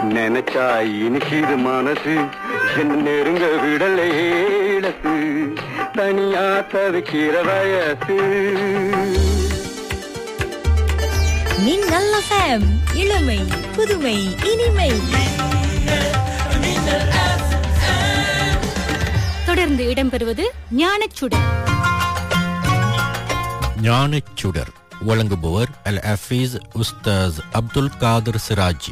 நினைச்சா இனிக்குது மனசு என்ன நெருங்க விடலை இழத்து தனியா தவிக்கிற வயசு மின்னல் FM இளமை புதுமை இனிமை தொடர்ந்து இடம்பெறுவது ஞானச்சுடர் ஞானச்சுடர் வழங்குபவர் அல் ஹஃபீஸ் உஸ்தாஸ் அப்துல் காதர் சிராஜி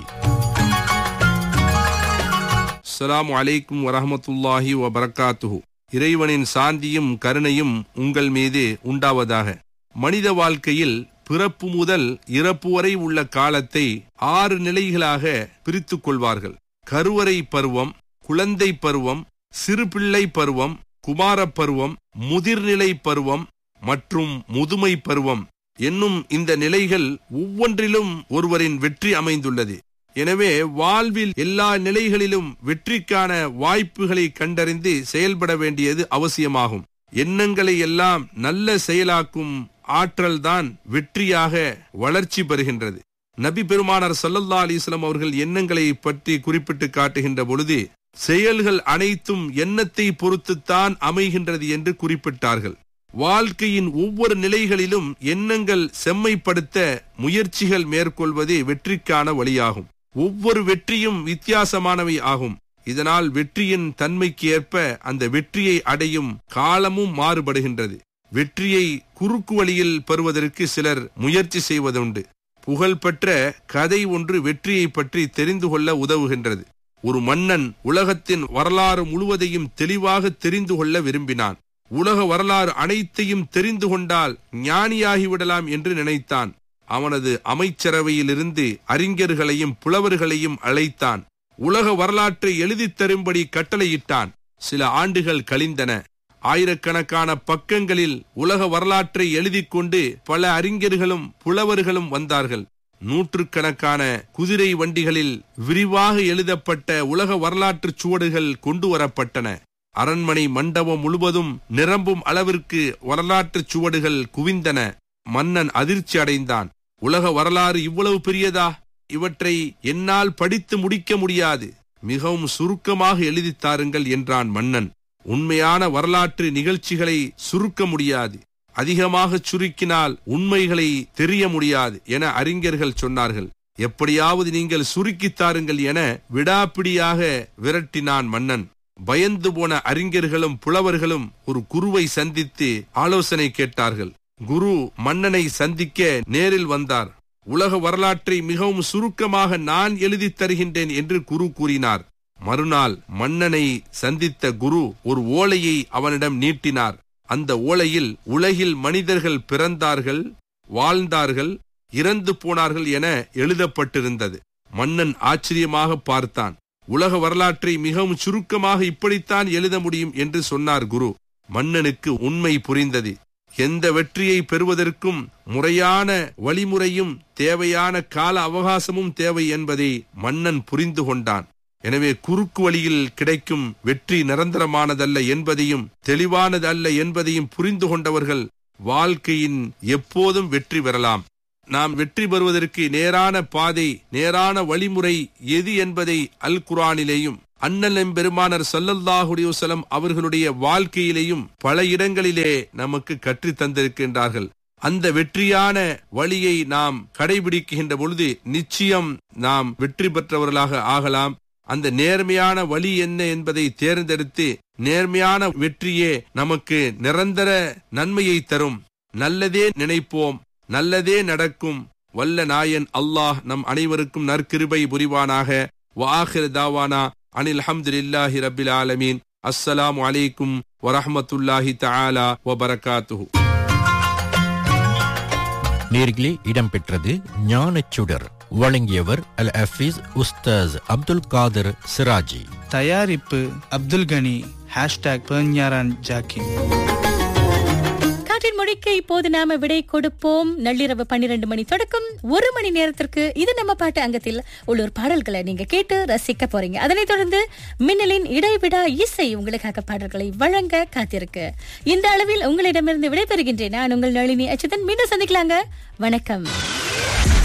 அஸ்ஸலாமு அலைக்கும் வரஹமத்துல்லாஹி வபரகாத்துஹு இறைவனின் சாந்தியும் கருணையும் உங்கள் மீது உண்டாவதாக மனித வாழ்க்கையில் பிறப்பு முதல் இறப்பு வரை உள்ள காலத்தை ஆறு நிலைகளாக பிரித்துக் கொள்வார்கள் கருவறை பருவம் குழந்தை பருவம் சிறுபிள்ளை பருவம் குமாரப் பருவம் முதிர்நிலை பருவம் மற்றும் முதுமை பருவம் என்னும் இந்த நிலைகள் ஒவ்வொன்றிலும் ஒருவரின் வெற்றி அமைந்துள்ளது எனவே வாழ்வில் எல்லா நிலைகளிலும் வெற்றிக்கான வாய்ப்புகளை கண்டறிந்து செயல்பட வேண்டியது அவசியமாகும் எண்ணங்களை எல்லாம் நல்ல செயலாக்கும் ஆற்றல்தான் வெற்றியாக வளர்ச்சி பெறுகின்றது நபி பெருமானார் சல்லல்லா அலிஸ்லாம் அவர்கள் எண்ணங்களை பற்றி குறிப்பிட்டு காட்டுகின்ற பொழுது செயல்கள் அனைத்தும் எண்ணத்தை பொறுத்துத்தான் அமைகின்றது என்று குறிப்பிட்டார்கள் வாழ்க்கையின் ஒவ்வொரு நிலைகளிலும் எண்ணங்கள் செம்மைப்படுத்த முயற்சிகள் மேற்கொள்வதே வெற்றிக்கான வழியாகும் ஒவ்வொரு வெற்றியும் வித்தியாசமானவை ஆகும் இதனால் வெற்றியின் தன்மைக்கு ஏற்ப அந்த வெற்றியை அடையும் காலமும் மாறுபடுகின்றது வெற்றியை குறுக்கு வழியில் பெறுவதற்கு சிலர் முயற்சி செய்வதுண்டு புகழ்பெற்ற கதை ஒன்று வெற்றியை பற்றி தெரிந்து கொள்ள உதவுகின்றது ஒரு மன்னன் உலகத்தின் வரலாறு முழுவதையும் தெளிவாக தெரிந்து கொள்ள விரும்பினான் உலக வரலாறு அனைத்தையும் தெரிந்து கொண்டால் ஞானியாகிவிடலாம் என்று நினைத்தான் அவனது அமைச்சரவையிலிருந்து அறிஞர்களையும் புலவர்களையும் அழைத்தான் உலக வரலாற்றை எழுதித் தரும்படி கட்டளையிட்டான் சில ஆண்டுகள் கழிந்தன ஆயிரக்கணக்கான பக்கங்களில் உலக வரலாற்றை எழுதிக் கொண்டு பல அறிஞர்களும் புலவர்களும் வந்தார்கள் நூற்றுக்கணக்கான குதிரை வண்டிகளில் விரிவாக எழுதப்பட்ட உலக வரலாற்று சுவடுகள் கொண்டு வரப்பட்டன அரண்மனை மண்டபம் முழுவதும் நிரம்பும் அளவிற்கு வரலாற்று சுவடுகள் குவிந்தன மன்னன் அதிர்ச்சி அடைந்தான் உலக வரலாறு இவ்வளவு பெரியதா இவற்றை என்னால் படித்து முடிக்க முடியாது மிகவும் சுருக்கமாக எழுதித் தாருங்கள் என்றான் மன்னன் உண்மையான வரலாற்று நிகழ்ச்சிகளை சுருக்க முடியாது அதிகமாக சுருக்கினால் உண்மைகளை தெரிய முடியாது என அறிஞர்கள் சொன்னார்கள் எப்படியாவது நீங்கள் சுருக்கித் தாருங்கள் என விடாப்பிடியாக விரட்டினான் மன்னன் பயந்து போன அறிஞர்களும் புலவர்களும் ஒரு குருவை சந்தித்து ஆலோசனை கேட்டார்கள் குரு மன்னனை சந்திக்க நேரில் வந்தார் உலக வரலாற்றை மிகவும் சுருக்கமாக நான் எழுதித் தருகின்றேன் என்று குரு கூறினார் மறுநாள் மன்னனை சந்தித்த குரு ஒரு ஓலையை அவனிடம் நீட்டினார் அந்த ஓலையில் உலகில் மனிதர்கள் பிறந்தார்கள் வாழ்ந்தார்கள் இறந்து போனார்கள் என எழுதப்பட்டிருந்தது மன்னன் ஆச்சரியமாக பார்த்தான் உலக வரலாற்றை மிகவும் சுருக்கமாக இப்படித்தான் எழுத முடியும் என்று சொன்னார் குரு மன்னனுக்கு உண்மை புரிந்தது எந்த வெற்றியை பெறுவதற்கும் முறையான வழிமுறையும் தேவையான கால அவகாசமும் தேவை என்பதை மன்னன் புரிந்து கொண்டான் எனவே குறுக்கு வழியில் கிடைக்கும் வெற்றி நிரந்தரமானதல்ல என்பதையும் தெளிவானது அல்ல என்பதையும் புரிந்து கொண்டவர்கள் வாழ்க்கையின் எப்போதும் வெற்றி பெறலாம் நாம் வெற்றி பெறுவதற்கு நேரான பாதை நேரான வழிமுறை எது என்பதை அல் குரானிலேயும் அண்ணல் எம்பெருமானர் சல்லல்லாஹுடைய வஸல்லம் அவர்களுடைய வாழ்க்கையிலேயும் பல இடங்களிலே நமக்கு கற்று தந்திருக்கின்றார்கள் அந்த வெற்றியான வழியை நாம் கடைபிடிக்கின்ற பொழுது நிச்சயம் நாம் வெற்றி பெற்றவர்களாக ஆகலாம் அந்த நேர்மையான வழி என்ன என்பதை தேர்ந்தெடுத்து நேர்மையான வெற்றியே நமக்கு நிரந்தர நன்மையை தரும் நல்லதே நினைப்போம் நல்லதே நடக்கும் வல்ல நாயன் அல்லாஹ் நம் அனைவருக்கும் நற்கிருபை புரிவானாக வாஹிர் தாவானா அனில் அஹமதுல்லாஹி ரபில் ஆலமீன் அஸ்ஸலாமு அலைக்கும் வரஹமத்துல்லாஹி தஆலா வபரகாத்துஹு நேர்களே இடம்பெற்றது ஞானச்சுடர் வழங்கியவர் அல் ஹஃபீஸ் உஸ்தாஸ் அப்துல் காதர் சிராஜி தயாரிப்பு அப்துல் கனி ஹேஷ்டாக் பெர்ஞாரான் ஜாக்கிம் காற்றின் மொழிக்கு இப்போது நாம விடை கொடுப்போம் நள்ளிரவு பன்னிரண்டு மணி தொடக்கம் ஒரு மணி நேரத்திற்கு இது நம்ம பாட்டு அங்கத்தில் உள்ளூர் பாடல்களை நீங்க கேட்டு ரசிக்க போறீங்க அதனைத் தொடர்ந்து மின்னலின் இடைவிடா இசை உங்களுக்காக பாடல்களை வழங்க காத்திருக்கு இந்த அளவில் உங்களிடமிருந்து விடைபெறுகின்றேன் நான் உங்கள் நளினி அச்சுதன் மீண்டும் சந்திக்கலாங்க வணக்கம்